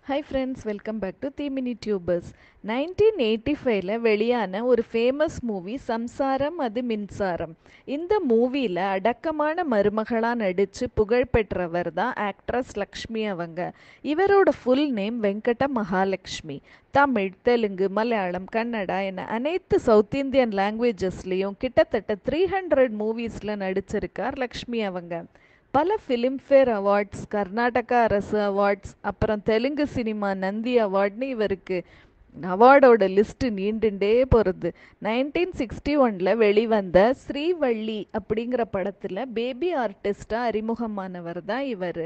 hi friends welcome back to the mini tubers nineteen eighty ஃபைவ்ல வெளியான ஒரு ஃபேமஸ் மூவி சம்சாரம் அது மின்சாரம் இந்த மூவியில் அடக்கமான மருமகளாக நடித்து புகழ்பெற்றவர் தான் ஆக்ட்ரஸ் லக்ஷ்மி அவங்க இவரோட ஃபுல் நேம் வெங்கட மகாலட்சுமி தமிழ் தெலுங்கு மலையாளம் கன்னடா என அனைத்து சவுத் இந்தியன் லாங்குவேஜஸ்லேயும் கிட்டத்தட்ட த்ரீ ஹண்ட்ரட் மூவிஸில் நடிச்சிருக்கார் லக்ஷ்மி அவங்க பல ஃபிலிம்ஃபேர் அவார்ட்ஸ் கர்நாடகா அரசு அவார்ட்ஸ் அப்புறம் தெலுங்கு சினிமா நந்தி அவார்ட்னு இவருக்கு அவார்டோட லிஸ்ட்டு நீண்டுண்டே போகிறது நைன்டீன் சிக்ஸ்டி ஒனில் வெளிவந்த ஸ்ரீவள்ளி அப்படிங்கிற படத்தில் பேபி ஆர்டிஸ்டாக அறிமுகமானவர் தான் இவர்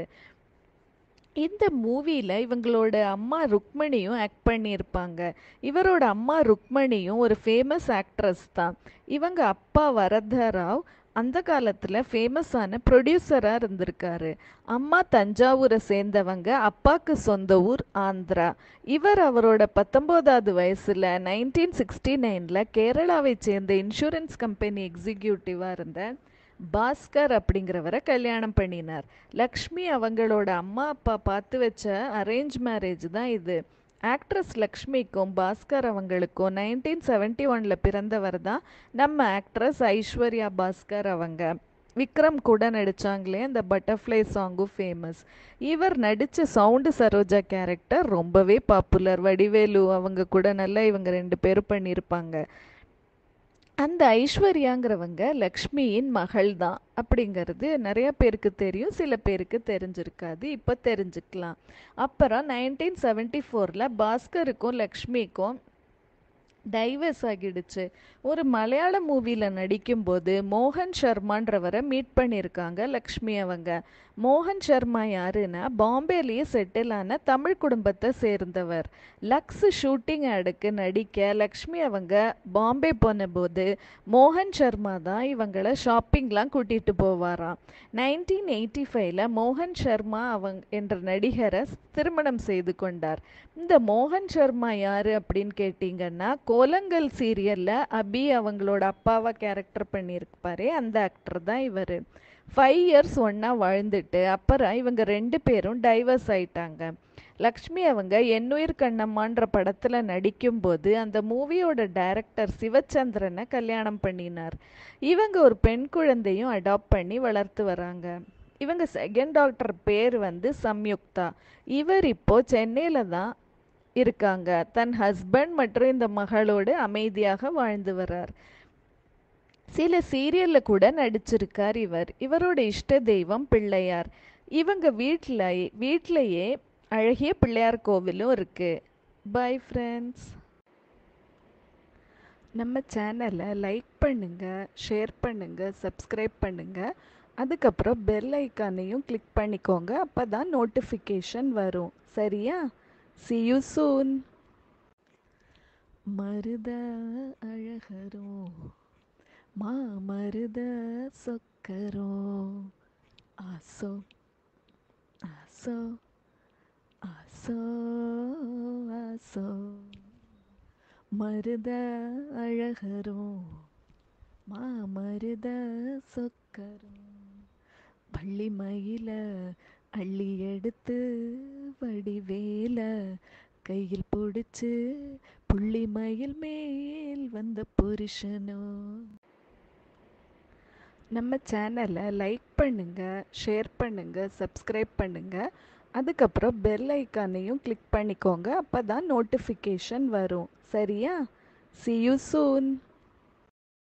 இந்த மூவியில் இவங்களோட அம்மா ருக்மணியும் ஆக்ட் பண்ணியிருப்பாங்க இவரோட அம்மா ருக்மணியும் ஒரு ஃபேமஸ் ஆக்ட்ரஸ் தான் இவங்க அப்பா வரதராவ் அந்த காலத்தில் ஃபேமஸான ப்ரொடியூசராக இருந்திருக்காரு அம்மா தஞ்சாவூரை சேர்ந்தவங்க அப்பாவுக்கு சொந்த ஊர் ஆந்திரா இவர் அவரோட பத்தொம்போதாவது வயசில் நைன்டீன் சிக்ஸ்டி நைனில் கேரளாவை சேர்ந்த இன்சூரன்ஸ் கம்பெனி எக்ஸிக்யூட்டிவாக இருந்த பாஸ்கர் அப்படிங்கிறவரை கல்யாணம் பண்ணினார் லக்ஷ்மி அவங்களோட அம்மா அப்பா பார்த்து வச்ச அரேஞ்ச் மேரேஜ் தான் இது ஆக்ட்ரஸ் லக்ஷ்மிக்கும் பாஸ்கர் அவங்களுக்கும் நைன்டீன் செவன்டி ஒனில் பிறந்தவர் தான் நம்ம ஆக்ட்ரஸ் ஐஸ்வர்யா பாஸ்கர் அவங்க விக்ரம் கூட நடித்தாங்களே அந்த பட்டர்ஃப்ளை சாங்கும் ஃபேமஸ் இவர் நடித்த சவுண்டு சரோஜா கேரக்டர் ரொம்பவே பாப்புலர் வடிவேலு அவங்க கூட நல்லா இவங்க ரெண்டு பேரும் பண்ணியிருப்பாங்க அந்த ஐஸ்வர்யாங்கிறவங்க லக்ஷ்மியின் மகள் தான் அப்படிங்கிறது நிறைய பேருக்கு தெரியும் சில பேருக்கு தெரிஞ்சிருக்காது இப்போ தெரிஞ்சுக்கலாம் அப்புறம் நைன்டீன் செவன்டி ஃபோரில் பாஸ்கருக்கும் லக்ஷ்மிக்கும் டைவர்ஸ் ஆகிடுச்சு ஒரு மலையாள மூவியில் நடிக்கும்போது மோகன் சர்மான்றவரை மீட் பண்ணியிருக்காங்க லக்ஷ்மி அவங்க மோகன் சர்மா யாருன்னா பாம்பேலேயே செட்டில் ஆன தமிழ் குடும்பத்தை சேர்ந்தவர் லக்ஸ் ஷூட்டிங் ஆடுக்கு நடிக்க லக்ஷ்மி அவங்க பாம்பே போனபோது மோகன் சர்மா தான் இவங்களை ஷாப்பிங்லாம் கூட்டிகிட்டு போவாராம் நைன்டீன் எயிட்டி ஃபைவ்ல மோகன் சர்மா அவங்க என்ற நடிகரை திருமணம் செய்து கொண்டார் இந்த மோகன் சர்மா யார் அப்படின்னு கேட்டிங்கன்னா கோலங்கல் சீரியலில் அபி அவங்களோட அப்பாவா கேரக்டர் பண்ணியிருப்பாரே அந்த ஆக்டர் தான் இவர் ஃபைவ் இயர்ஸ் ஒன்றா வாழ்ந்துட்டு அப்புறம் இவங்க ரெண்டு பேரும் டைவர்ஸ் ஆயிட்டாங்க லக்ஷ்மி அவங்க என்னுயிர் கண்ணம்மான்ற படத்தில் நடிக்கும்போது அந்த மூவியோட டைரக்டர் சிவச்சந்திரனை கல்யாணம் பண்ணினார் இவங்க ஒரு பெண் குழந்தையும் அடாப்ட் பண்ணி வளர்த்து வராங்க இவங்க செகண்ட் டாக்டர் பேர் வந்து சம்யுக்தா இவர் இப்போ சென்னையில் தான் இருக்காங்க தன் ஹஸ்பண்ட் மற்றும் இந்த மகளோடு அமைதியாக வாழ்ந்து வரார் சில சீரியலில் கூட நடிச்சிருக்கார் இவர் இவரோட இஷ்ட தெய்வம் பிள்ளையார் இவங்க வீட்டில் வீட்டிலையே அழகிய பிள்ளையார் கோவிலும் இருக்கு பை ஃப்ரெண்ட்ஸ் நம்ம சேனலை லைக் பண்ணுங்கள் ஷேர் பண்ணுங்கள் சப்ஸ்கிரைப் பண்ணுங்கள் அதுக்கப்புறம் பெல் ஐக்கானையும் கிளிக் பண்ணிக்கோங்க அப்போ தான் நோட்டிஃபிகேஷன் வரும் சரியா சி யூ சூன் மருத அழகரோ மாமருத சொக்கரோ ஆசோ ஆசோ ஆசோ ஆசோ மருத அழகரோ மாமருத சொக்கரோ பள்ளி மயில அள்ளி எடுத்து வடிவேல கையில் பிடிச்சு புள்ளி மயில் மேல் வந்த புருஷனோ நம்ம சேனலை லைக் பண்ணுங்கள் ஷேர் பண்ணுங்கள் சப்ஸ்கிரைப் பண்ணுங்கள் அதுக்கப்புறம் பெல் ஐக்கானையும் கிளிக் பண்ணிக்கோங்க அப்போ தான் நோட்டிஃபிகேஷன் வரும் சரியா சி யூ சூன்